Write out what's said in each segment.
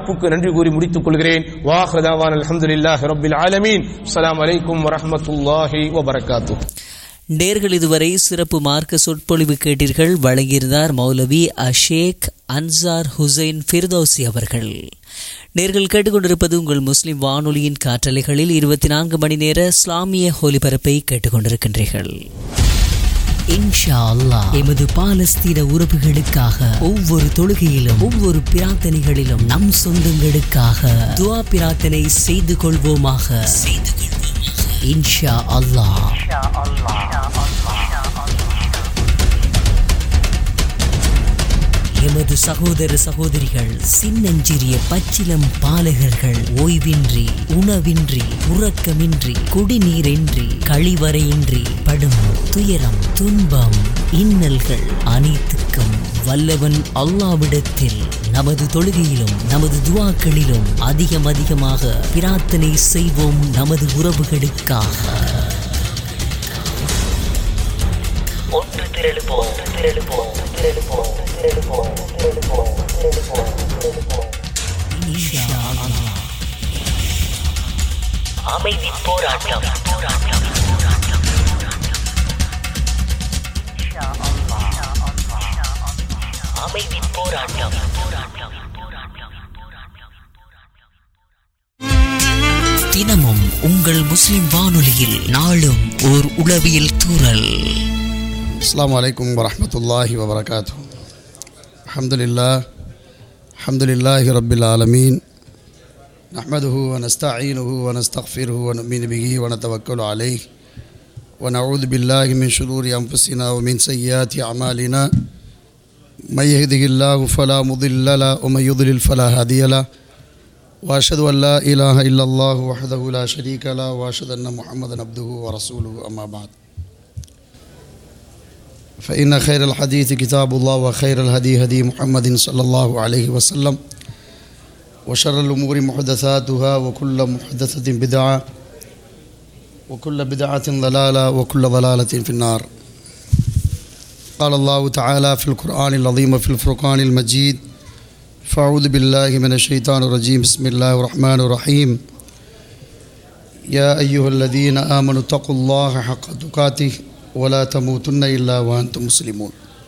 வாய்ப்புக்கு நன்றி கூறி முடித்துக் கொள்கிறேன் வாஹ்ரதாவான் அல்ஹம்துலில்லாஹி ரப்பில் ஆலமீன் அஸ்ஸலாமு அலைக்கும் வரஹ்மத்துல்லாஹி வபரகாத்துஹ் நேர்கள் இதுவரை சிறப்பு மார்க்க சொற்பொழிவு கேட்டீர்கள் வழங்கியிருந்தார் மௌலவி அஷேக் அன்சார் ஹுசைன் ஃபிர்தௌசி அவர்கள் நேர்கள் கேட்டுக்கொண்டிருப்பது உங்கள் முஸ்லிம் வானொலியின் காற்றலைகளில் இருபத்தி நான்கு மணி நேர இஸ்லாமிய ஒலிபரப்பை கேட்டுக்கொண்டிருக்கின்றீர்கள் இன்ஷா அல்லாஹ் எமது பாலஸ்தீன உறவுகளுக்காக ஒவ்வொரு தொழுகையிலும் ஒவ்வொரு பிரார்த்தனைகளிலும் நம் சொந்தங்களுக்காக துஆ பிரார்த்தனை செய்து கொள்வோமாக செய்து கொள்வோமாக இன்ஷா அல்லாஹ் எமது சகோதர சகோதரிகள் சின்னஞ்சிறிய பச்சிலம் பாலகர்கள் ஓய்வின்றி உணவின்றி உறக்கமின்றி குடிநீரின்றி கழிவறையின்றி படும் துயரம் துன்பம் இன்னல்கள் அனைத்துக்கும் வல்லவன் அல்லாவிடத்தில் நமது தொழுகையிலும் நமது துவாக்களிலும் அதிகம் அதிகமாக பிரார்த்தனை செய்வோம் நமது உறவுகளுக்காக ஒன்று திரளுவோம் திரளுவோம் திரளுவோம் திரளுவோம் திரளுவோம் திரளுவோம் இன்ஷா அல்லாஹ். அமைதி போராட்டம் போராட்டம் போராட்டம் அமைதி போராட்டம் போராட்டம் தினமும் உங்கள் முஸ்லிம் வானொலியில் நாளும் ஓர் உளவியல் தூறல் السلام عليكم ورحمة الله وبركاته الحمد لله الحمد لله رب العالمين نحمده ونستعينه ونستغفره ونؤمن به ونتوكل عليه ونعوذ بالله من شرور أنفسنا ومن سيئات أعمالنا من يهده الله فلا مضل له ومن يضلل فلا هادي له وأشهد أن لا إله إلا الله وحده لا شريك له وأشهد أن محمدا عبده ورسوله أما بعد فإن خير الحديث كتاب الله وخير الهدي هدي محمد صلى الله عليه وسلم وشر الأمور محدثاتها وكل محدثة بدعة وكل بدعة ضلالة وكل ضلالة في النار قال الله تعالى في القرآن العظيم في الفرقان المجيد فأعوذ بالله من الشيطان الرجيم بسم الله الرحمن الرحيم يا أيها الذين آمنوا اتقوا الله حق تقاته ولا تموتن إلا وأنتم مسلمون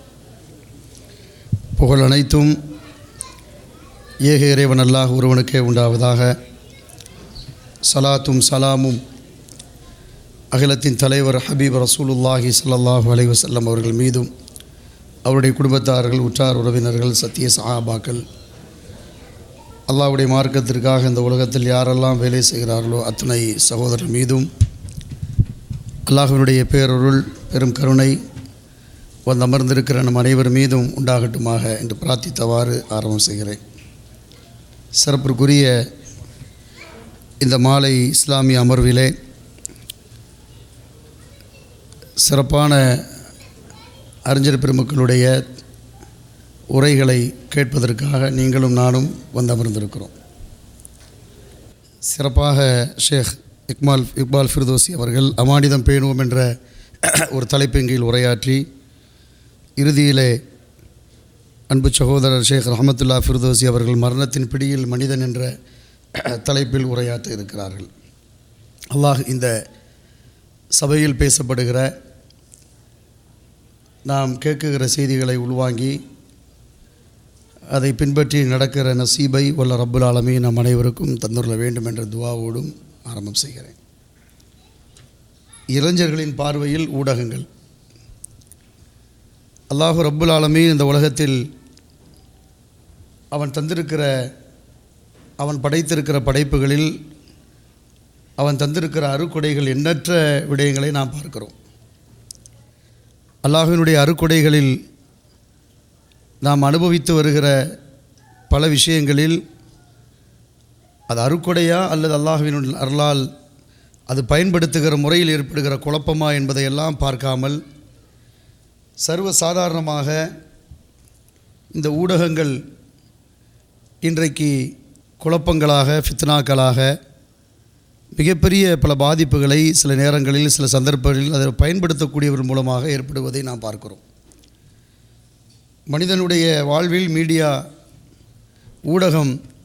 புகழ் அனைத்தும் ஏக இறைவன் அல்லாஹ் ஒருவனுக்கே உண்டாவதாக சலாத்தும் சலாமும் அகிலத்தின் தலைவர் ஹபீப் ரசூலுல்லாஹி ஸல்லல்லாஹு அலைஹி வஸல்லம் அவர்கள் மீதும் அவருடைய குடும்பத்தார்கள் உற்றார் உறவினர்கள் சத்திய சஹாபாக்கள் அல்லாஹ்வுடைய மார்க்கத்திற்காக இந்த உலகத்தில் யாரெல்லாம் வேலை செய்கிறார்களோ அத்தனை சகோதரர் மீதும் அல்லாஹ்வினுடைய பேரருள் பெரும் கருணை வந்து அமர்ந்திருக்கிற நம் அனைவர் மீதும் உண்டாகட்டுமாக என்று பிரார்த்தித்தவாறு ஆரம்பம் செய்கிறேன் சிறப்பிற்குரிய இந்த மாலை இஸ்லாமிய அமர்விலே சிறப்பான அறிஞர் பெருமக்களுடைய உரைகளை கேட்பதற்காக நீங்களும் நானும் வந்து அமர்ந்திருக்கிறோம் சிறப்பாக ஷேக் இக்மால் இக்பால் ஃபிர்தோசி அவர்கள் அமானிதம் பேணுவோம் என்ற ஒரு தலைப்பின் கீழ் உரையாற்றி இறுதியிலே அன்பு சகோதரர் ஷேக் ரஹமத்துல்லா ஃபிர்தோசி அவர்கள் மரணத்தின் பிடியில் மனிதன் என்ற தலைப்பில் உரையாற்ற இருக்கிறார்கள் அல்லாஹ் இந்த சபையில் பேசப்படுகிற நாம் கேட்குகிற செய்திகளை உள்வாங்கி அதை பின்பற்றி நடக்கிற நசீபை வல்ல ரப்புல் ஆலமீ நம் அனைவருக்கும் தந்துள்ள வேண்டும் என்ற துவாவோடும் ஆரம்பம் செய்கிறேன் இளைஞர்களின் பார்வையில் ஊடகங்கள் அல்லாஹு ரப்புல் ஆலமீன் இந்த உலகத்தில் அவன் தந்திருக்கிற அவன் படைத்திருக்கிற படைப்புகளில் அவன் தந்திருக்கிற அருக்கொடைகள் எண்ணற்ற விடயங்களை நாம் பார்க்கிறோம் அல்லாஹினுடைய அருக்கொடைகளில் நாம் அனுபவித்து வருகிற பல விஷயங்களில் அது அருக்கொடையா அல்லது அல்லாஹுவின் அருளால் அது பயன்படுத்துகிற முறையில் ஏற்படுகிற குழப்பமா என்பதையெல்லாம் பார்க்காமல் சர்வ சாதாரணமாக இந்த ஊடகங்கள் இன்றைக்கு குழப்பங்களாக ஃபித்னாக்களாக மிகப்பெரிய பல பாதிப்புகளை சில நேரங்களில் சில சந்தர்ப்பங்களில் அதை பயன்படுத்தக்கூடியவர் மூலமாக ஏற்படுவதை நாம் பார்க்கிறோம் மனிதனுடைய வாழ்வில் மீடியா ஊடகம்